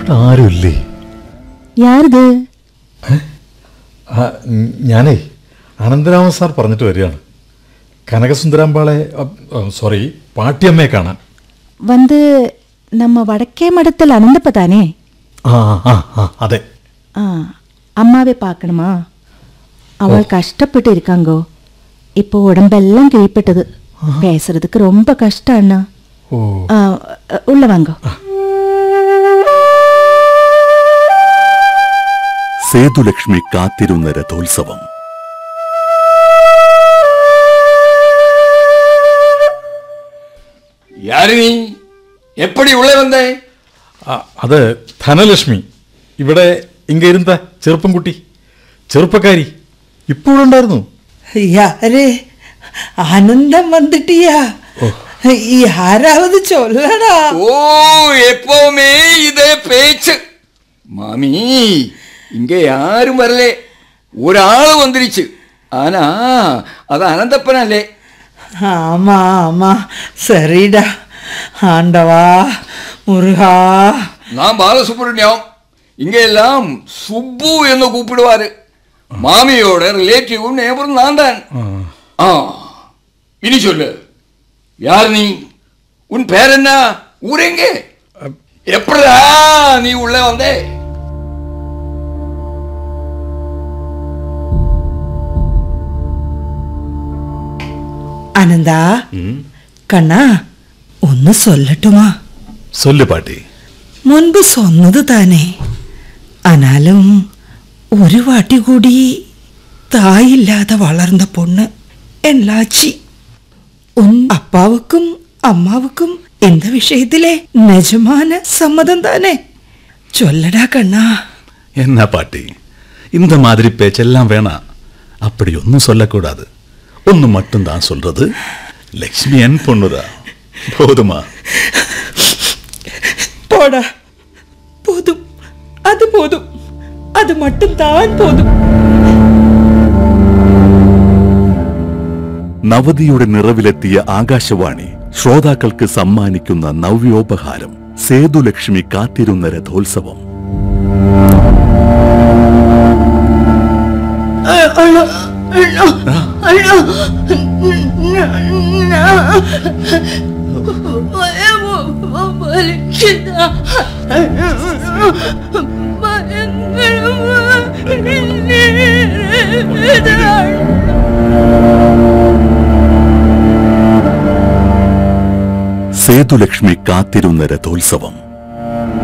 ഇവിടെ ആരുമില്ലേ யாருது ആ, ഉം, ഞാനേ അനന്തരാമൻ സാർ പറഞ്ഞിട്ട് വരികയാണ് കനകസുന്ദരാമ്പാളെ സോറി പാട്ടിയമ്മയെ കാണാൻ வந்து நம்ம வடக்கே மடத்தில் அனந்தப்ப தானே ആ ആ ആ അതെ ஆ அம்மாவே பார்க்கணுமா அவள் கஷ்டப்பட்டு இருக்காங்கோ இப்போ உடம்பெல்லாம் கிழிப்பட்டது பேசுறதுக்கு ரொம்ப கஷ்டம் அண்ணா ഓ ஆ, உள்ள வாங்க സേതുലക്ഷ്മി കാത്തിരുന്ന രഥോത്സവം யாரு நீ எப்படி உள்ளே வந்தே ആ, അത് ധനലക്ഷ്മി ഇവിടെ ഇങ്ങ ഇരുന്ന ചെറുപ്പം കുട്ടി ചെറുപ്പക്കാരി ഇപ്പോഴുണ്ടായിരുന്നു யாரு ஆனந்தம் வந்துட்டியா யாராவது சொல்லடா ஓ எப்பவுமே இதே பேச்சு மாமி இங்க யாரும் வரலே ஒரு ஆள் வந்துருச்சு ஆனா அது அனந்தப்பனல்லே ஆமா ஆமா சரிடா ஆண்டவா முருகா நான் பாலசுப்ரமணியம் இங்க எல்லாம் சுப்பு என்று கூப்பிடுவாரு மாமியோட ரிலேட்டிவும் நேபரும் நான் தான் ஆ இனி சொல்லு யார் நீ உன் பேர் என்ன ஊரெங்க எப்படா நீ உள்ள வந்தே ஆனந்தா கண்ணா ஒன்னு சொல்லட்டுமா സൊല്ലു പാട്ടി മുൻപ് സ്വന്നത് താനേ ആനാലും ഒരു വാട്ടി കൂടി തായില്ലാതെ വളർന്ന പൊണ്ണ് എല്ലാച്ചി ഉൻ അപ്പാവുക്കും അമ്മാവുക്കും இந்த விஷயத்திலே நிஜமான சம்மதம் தானே சொல்லடா கண்ணா എന്നാ പാട്ടി இந்த மாதிரி பேச்செல்லாம் வேணாம் அப்படி ஒன்றும் சொல்லக்கூடாது ஒன்று மட்டும் தான் சொல்றது லக்ஷ்மி என் பொண்ணுதா போதுமா போடா போதும் அது போதும் அது மட்டும் தான் போதும் നവതിയുടെ നിറവിലെത്തിയ ആകാശവാണി ശ്രോതാക്കൾക്ക് സമ്മാനിക്കുന്ന നവ്യോപഹാരം സേതുലക്ഷ്മി കാത്തിരുന്ന രഥോത്സവം സേതുലക്ഷ്മി കാത്തിരുന്ന രഥോത്സവം